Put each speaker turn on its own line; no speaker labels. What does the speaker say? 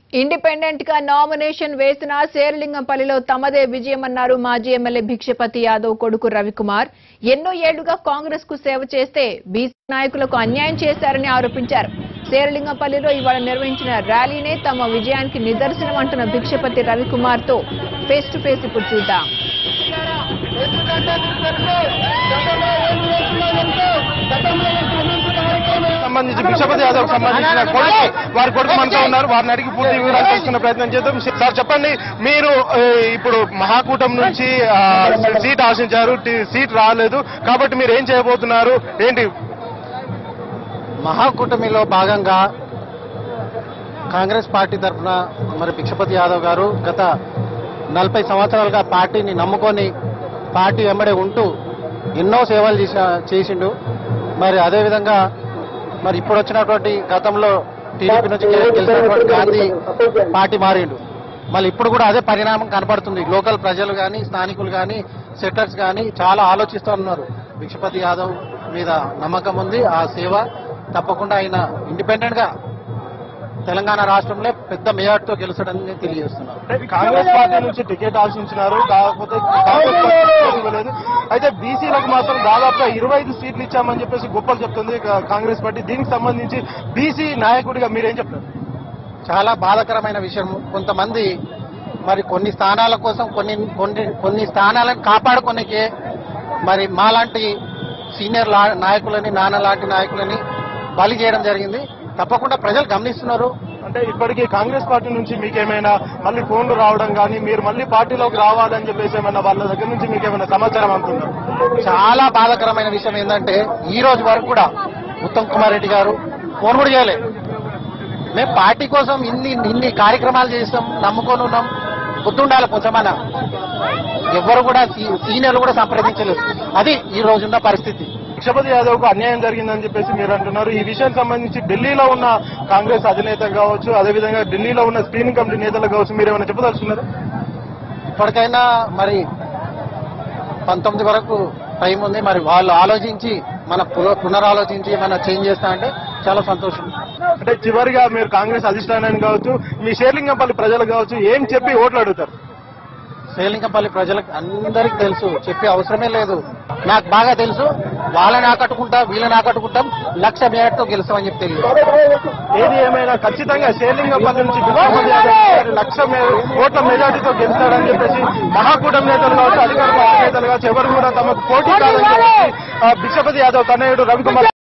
independent గా nomination వేసిన శేరలింగంపల్లిలో తమదే విజయమన్నారు మాజీ ఎమ్మెల్యే భిక్షపతి యాదవ్ కొడుకు రవికుమార్ ఎన్నో ఏళ్లుగా కాంగ్రెస్ కు సేవ చేస్తే బీసీ నాయకులకు అన్యాయం చేశారని ఆరోపించారు శేరలింగంపల్లిలో ఇవాళ నిర్వహించిన ర్యాలీనే తమ విజయానికి నిదర్శనం అంటున్న భిక్షపతి రవికుమార్ తో ఫేస్ టు ఫేస్ ఇప్పుడు చూద్దాం
సంబంధించి భిక్షపతి యాదవ్ సంబంధించిన కొడుకు వారి కొడుకు మనతో ఉన్నారు వారిని అడిగి పూర్తి వివరాలు తెలుసుకునే ప్రయత్నం చేద్దాం సార్ చెప్పండి మీరు ఆ, ఇప్పుడు మహాకూటం నుంచి ఆ, సీట్ ఆశించారు టి- సీట్ రాలేదు కాబట్టి మీరు ఏం చేయబోతున్నారు ఏంటి
మహాకూటమిలో భాగంగా కాంగ్రెస్ పార్టీ తరఫున మరి భిక్షపతి యాదవ్ గారు గత నలభై సంవత్సరాలుగా పార్టీని నమ్ముకొని పార్టీ వెంబడే ఉంటూ ఎన్నో సేవలు చేసా చేసిండు మరి అదేవిధంగా మరి ఇప్పుడు వచ్చినటువంటి గతంలో టీడీపీ నుంచి గె- గెలిచినటువంటి గాంధీ పార్టీ మారిండు మళ్ళీ ఇప్పుడు కూడా అదే పరిణామం కనపడుతుంది లోకల్ ప్రజలు కానీ స్థానికులు కానీ సెక్టర్స్ కానీ చాలా ఆలోచిస్తూ ఉన్నారు భిక్షపతి యాదవ్ మీద నమ్మకం ఉంది ఆ సేవ తప్పకుండా ఆయన ఇండిపెండెంట్ గా తెలంగాణ రాష్ట్రంలో పెద్ద మేయర్తో గెలుస్తాడని తెలియజేస్తున్నారు
అంటే కాంగ్రెస్ పార్టీ నుంచి టికెట్ ఆశించినారు కాకపోతే కాంగ్రెస్ పార్టీ టికెట్ ఇవ్వలేదు అయితే బీసీలకు మాత్రం దాదాపుగా ఇరవై ఐదు సీట్లు ఇచ్చామని చెప్పేసి గొప్పలు చెప్తుంది కా- కాంగ్రెస్ పార్టీ దీనికి సంబంధించి బీసీ నాయకుడిగా మీరేం చెప్తారు
చాలా బాధాకరమైన విషయం కొంతమంది మరి కొన్ని స్థానాల కోసం కొన్ని కొన్ని కొన్ని స్థానాలను కాపాడుకోనికే మరి మాలాంటి సీనియర్ లా- నాయకులని నాన్న లాంటి నాయకులని బలి చేయడం జరిగింది తప్పకుండా ప్రజలు గమనిస్తున్నారు
అంటే ఇప్పటికీ కాంగ్రెస్ పార్టీ నుంచి మీకేమైనా మళ్ళీ ఫోన్లు రావడం కానీ మీరు మళ్ళీ పార్టీలోకి రావాలని చెప్పేసి ఏమైనా వాళ్ళ దగ్గర నుంచి మీకు ఏమైనా సమాచారం అందుతున్నారు
చాలా బాధాకరమైన విషయం ఏంటంటే ఈ రోజు వరకు కూడా ఉత్తమ్ కుమార్ రెడ్డి గారు ఫోన్ కూడా చేయలేదు మేము పార్టీ కోసం ఇన్ని ఇన్ని కార్యక్రమాలు చేస్తాం నమ్ముకొని ఉన్నాం గుర్తుండాలి కొంచెమన్నా ఎవ్వరు కూడా సీ- సీనియర్లు కూడా సంప్రదించలేదు అది ఈ రోజున్న పరిస్థితి
భిక్షపతి యాదవ్ కు అన్యాయం జరిగిందని చెప్పేసి మీరు అంటున్నారు ఈ విషయం సంబంధించి ఢిల్లీలో ఉన్న కాంగ్రెస్ అధినేత కావచ్చు అదేవిధంగా ఢిల్లీలో ఉన్న స్క్రీనింగ్ కమిటీ నేతలు కావచ్చు మీరు ఏమైనా చెప్పదలుచుకున్నారు
ఇప్పటికైనా మరి పంతొమ్మిది వరకు టైం ఉంది మరి వాళ్ళు ఆలోచించి మన పున- పునరాలోచించి మన చేంజ్ చేస్తా అంటే చాలా సంతోషం
అంటే చివరిగా మీరు కాంగ్రెస్ అధిష్టానాన్ని కావచ్చు మీ షేర్లింగంపల్లి ప్రజలు కావచ్చు ఏం చెప్పి ఓట్లు అడుగుతారు
శ్రీలింగంపల్లి ప్రజలకు అందరికి తెలుసు చెప్పే అవసరమే లేదు నాకు బాగా తెలుసు వాళ్ళని ఆకట్టుకుంటా వీళ్ళని ఆకట్టుకుంటాం లక్ష మేరతో గెలుస్తామని చెప్పి తెలియదు
ఏది ఏమైనా ఖచ్చితంగా షేర్లింగంపల్లి నుంచి భిక్షపతి యాదవ్ గారు లక్ష మే- ఓట్ల మెజార్టీతో గెలుస్తారని చెప్పేసి మహాకూటమి నేతలు కావచ్చు అధికార పార్టీ నేతలు కావచ్చు ఎవరు కూడా తమకు పోటీ కాదని చెప్పేసి ఆ, భిక్షపతి యాదవ్ తనయుడు రవికుమార్